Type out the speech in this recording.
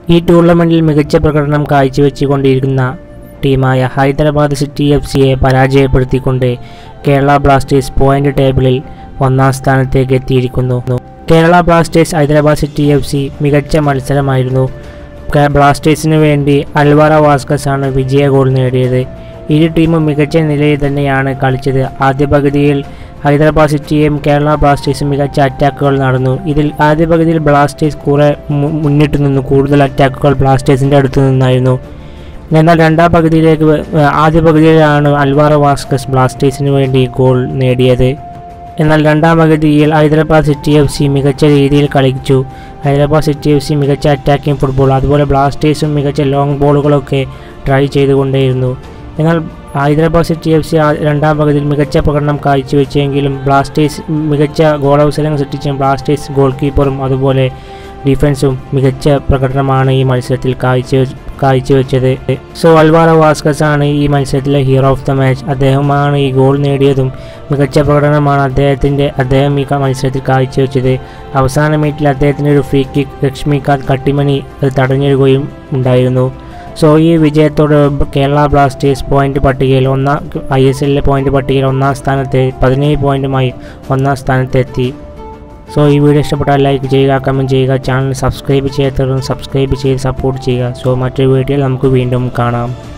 ഈ ടൂർണമെൻറ്റിൽ മികച്ച പ്രകടനം കാഴ്ചവെച്ചുകൊണ്ടിരിക്കുന്ന ടീമായ ഹൈദരാബാദ് സിറ്റി എഫ് സിയെ പരാജയപ്പെടുത്തിക്കൊണ്ട് കേരള ബ്ലാസ്റ്റേഴ്സ് പോയിന്റ് ടേബിളിൽ ഒന്നാം സ്ഥാനത്തേക്ക് എത്തിയിരിക്കുന്നു Kerala blasters Hyderabad city F C മികച്ച മത്സരമായിരുന്നു കേ- ബ്ലാസ്റ്റേഴ്സിന് വേണ്ടി അൽവാറ വാസ്കസ് ആണ് വിജയ ഗോൾ നേടിയത് ഇരു ടീമും മികച്ച നിലയിൽ തന്നെയാണ് കളിച്ചത് ആദ്യ പകുതിയിൽ ഹൈദരാബാദ് സിറ്റിയും കേരള ബ്ലാസ്റ്റേഴ്സും മികച്ച അറ്റാക്കുകൾ നടന്നു ഇതിൽ ആദ്യ പകുതിയിൽ ബ്ലാസ്റ്റേഴ്സ് കുറെ മു- മുന്നിട്ട് നിന്നു കൂടുതൽ അറ്റാക്കുകൾ ബ്ലാസ്റ്റേഴ്സിൻ്റെ അടുത്ത് നിന്നായിരുന്നു എന്നാൽ രണ്ടാം പകുതിയിലേക്ക് വ- ആദ്യ പകുതിയിലാണ് അൽവാറ വാസ്കസ് ബ്ലാസ്റ്റേഴ്സിന് വേണ്ടി ഗോൾ നേടിയത് എന്നാൽ രണ്ടാം പകുതിയിൽ ഹൈദരാബാദ് സിറ്റി എഫ് സി മികച്ച രീതിയിൽ കളിച്ചു ഹൈദരാബാദ് സിറ്റി എഫ് സി മികച്ച അറ്റാക്കിംഗ് ഫുട്ബോൾ അതുപോലെ ബ്ലാസ്റ്റേഴ്സും മികച്ച ലോങ് ബോളുകളൊക്കെ ട്രൈ ചെയ്തുകൊണ്ടേയിരുന്നു എന്നാൽ ഹൈദരാബാദ് സിറ്റി എഫ് സി രണ്ടാം പകുതിയിൽ മികച്ച പ്രകടനം കാഴ്ചവെച്ചെങ്കിലും ബ്ലാസ്റ്റേഴ്സ് മികച്ച ഗോളവസരങ്ങൾ സൃഷ്ടിച്ച ബ്ലാസ്റ്റേഴ്സ് ഗോൾ കീപ്പറും അതുപോലെ ഡിഫൻസും മികച്ച പ്രകടനമാണ് ഈ മത്സരത്തിൽ കാഴ്ച കാഴ്ചവെച്ചത് സോ അൽവാറ വാസ്കസ് ആണ് ഈ മത്സരത്തിലെ ഹീറോ ഓഫ് ദ മാച്ച് അദ്ദേഹമാണ് ഈ ഗോൾ നേടിയതും മികച്ച പ്രകടനമാണ് അദ്ദേഹത്തിൻ്റെ അദ്ദേഹം ഈ ക- മത്സരത്തിൽ കാഴ്ചവെച്ചത് അവസാന മിനിറ്റിൽ അദ്ദേഹത്തിൻ്റെ ഒരു ഫ്രീ കിക്ക് ലക്ഷ്മികാന്ത് കട്ടിമണി അത് തടഞ്ഞിടുകയും ഉണ്ടായിരുന്നു സോ ഈ വിജയത്തോടെ കേരള ബ്ലാസ്റ്റേഴ്സ് പോയിന്റ് പട്ടികയിൽ ഒന്നാം ഐ എസ് എല്ലിലെ പോയിന്റ് പട്ടികയിൽ ഒന്നാം സ്ഥാനത്ത് പതിനേഴ് പോയിന്റുമായി ഒന്നാം സ്ഥാനത്തെത്തി സോ ഈ വീഡിയോ ഇഷ്ടപ്പെട്ടാൽ ലൈക്ക് ചെയ്യുക കമൻറ്റ് ചെയ്യുക ചാനൽ സബ്സ്ക്രൈബ് ചെയ്യാത്തവരും സബ്സ്ക്രൈബ് ചെയ്ത് സപ്പോർട്ട് ചെയ്യുക സോ മറ്റൊരു വീഡിയോയിൽ നമുക്ക് വീണ്ടും കാണാം